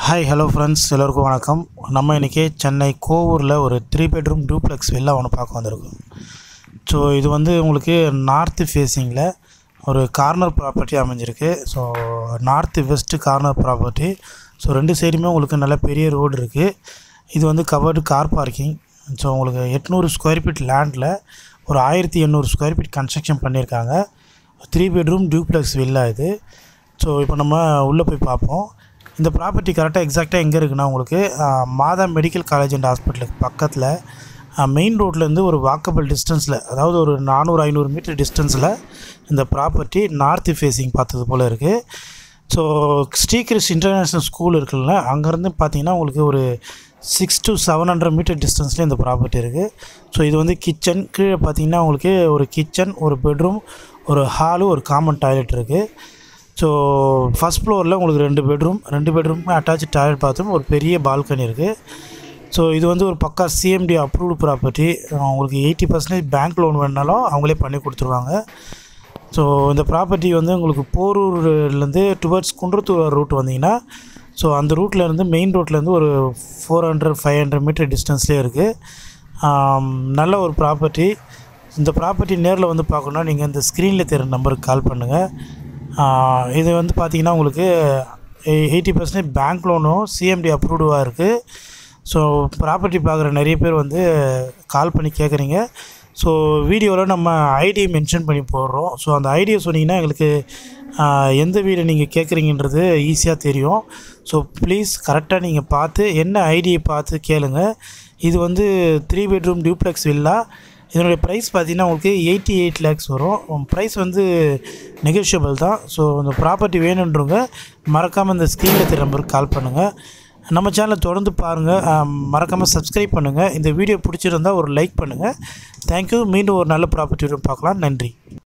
hi hello friends எல்லோருக்கும் வணக்கம் நம்ம இன்றைக்கி சென்னை கோவூரில் ஒரு த்ரீ பெட்ரூம் டூப்ளெக்ஸ் வெளில ஒன்று பார்க்க வந்திருக்கோம் ஸோ இது வந்து உங்களுக்கு நார்த்து ஃபேஸிங்கில் ஒரு கார்னர் ப்ராப்பர்ட்டி அமைஞ்சிருக்கு so north west corner property so ரெண்டு சைடுமே உங்களுக்கு நல்ல பெரிய ரோடு இருக்குது இது வந்து கவர்டு கார் பார்க்கிங் ஸோ உங்களுக்கு எட்நூறு ஸ்கொயர் ஃபீட் லேண்டில் ஒரு ஆயிரத்தி எண்ணூறு ஸ்கொயர் ஃபீட் கன்ஸ்ட்ரக்ஷன் பண்ணியிருக்காங்க த்ரீ பெட்ரூம் டூப்ளெக்ஸ் வில்லா இது ஸோ இப்போ நம்ம உள்ளே போய் பார்ப்போம் இந்த ப்ராப்பர்ட்டி கரெக்டாக எக்ஸாக்டாக எங்கே இருக்குன்னா உங்களுக்கு ஆஹ், மாதா மெடிக்கல் காலேஜ் அண்ட் ஹாஸ்பிட்டலுக்கு பக்கத்தில் மெயின் ரோட்லேருந்து ஒரு வாக்கபிள் டிஸ்டன்ஸில் அதாவது ஒரு நானூறு ஐநூறு மீட்டர் டிஸ்டன்ஸில் இந்த ப்ராப்பர்ட்டி நார்த் ஃபேஸிங் பார்த்தது போல் இருக்குது ஸோ ஸ்ரீகிருஷ் இன்டர்நேஷ்னல் ஸ்கூல் இருக்குல்ல அங்கேருந்து பார்த்தீங்கன்னா உங்களுக்கு ஒரு six to seven hundred metre டிஸ்டன்ஸில் இந்த ப்ராப்பர்ட்டி இருக்குது ஸோ இது வந்து கிச்சன் கீழே பார்த்தீங்கன்னா உங்களுக்கு ஒரு கிச்சன் ஒரு பெட்ரூம் ஒரு ஹாலு ஒரு காமன் டாய்லெட் இருக்குது ஸோ ஃபஸ்ட் ஃப்ளோரில் உங்களுக்கு ரெண்டு பெட்ரூம் ரெண்டு பெட்ரூமுமே அட்டாச் டாய்லெட் பாத்ரூம் ஒரு பெரிய பால்கனி இருக்குது ஸோ இது வந்து ஒரு பக்கா சிஎம்டி அப்ரூவ்டு ப்ராப்பர்ட்டி உங்களுக்கு எயிட்டி பர்சன்டேஜ் பேங்க் லோன் வேணுனாலும் அவங்களே பண்ணி கொடுத்துருவாங்க ஸோ இந்த ப்ராப்பர்ட்டி வந்து உங்களுக்கு போரூர்லேருந்து டுவர்ட்ஸ் குன்றத்தூர் ரூட் வந்தீங்கன்னா ஸோ அந்த ரூட்லேருந்து மெயின் ரோட்லேருந்து ஒரு four hundred five hundred metre டிஸ்டன்ஸ்லேயே இருக்குது நல்ல ஒரு ப்ராப்பர்ட்டி இந்த ப்ராப்பர்ட்டி நேரில் வந்து பார்க்கணுன்னா நீங்கள் இந்த ஸ்க்ரீனில் தெரியுற நம்பருக்கு கால் பண்ணுங்கள் இது வந்து பார்த்தீங்கன்னா உங்களுக்கு எயிட்டி பர்சன்டேஜ் பேங்க் லோனும் சிஎம்டி அப்ரூவ்டாக இருக்குது ஸோ ப்ராப்பர்ட்டி பார்க்குற நிறைய பேர் வந்து கால் பண்ணி கேட்குறீங்க ஸோ வீடியோவில் நம்ம ஐடி மென்ஷன் பண்ணி போடுறோம் ஸோ அந்த ஐடியை சொன்னீங்கன்னா எங்களுக்கு ஆஹ், எந்த வீடு நீங்கள் கேட்குறீங்கன்றது ஈஸியாக தெரியும் ஸோ ப்ளீஸ் கரெக்டாக நீங்கள் பார்த்து என்ன ஐடியை பார்த்து கேளுங்க இது வந்து த்ரீ பெட்ரூம் டியூப்ளெக்ஸ் வில்லா இதனுடைய ப்ரைஸ் பார்த்தீங்கன்னா உங்களுக்கு எயிட்டி எயிட் லேக்ஸ் வரும் ப்ரைஸ் வந்து நெகோஷியபிள் தான் ஸோ இந்த ப்ராப்பர்ட்டி வேணுன்றவங்க மறக்காமல் இந்த ஸ்க்ரீனில் தெரிய நம்பருக்கு கால் பண்ணுங்கள் நம்ம சேனலை தொடர்ந்து பாருங்கள் மறக்காமல் சப்ஸ்கிரைப் பண்ணுங்கள் இந்த வீடியோ பிடிச்சிருந்தா ஒரு லைக் பண்ணுங்கள் தேங்க்யூ மீண்டும் ஒரு நல்ல ப்ராப்பர்ட்டி பார்க்கலாம் நன்றி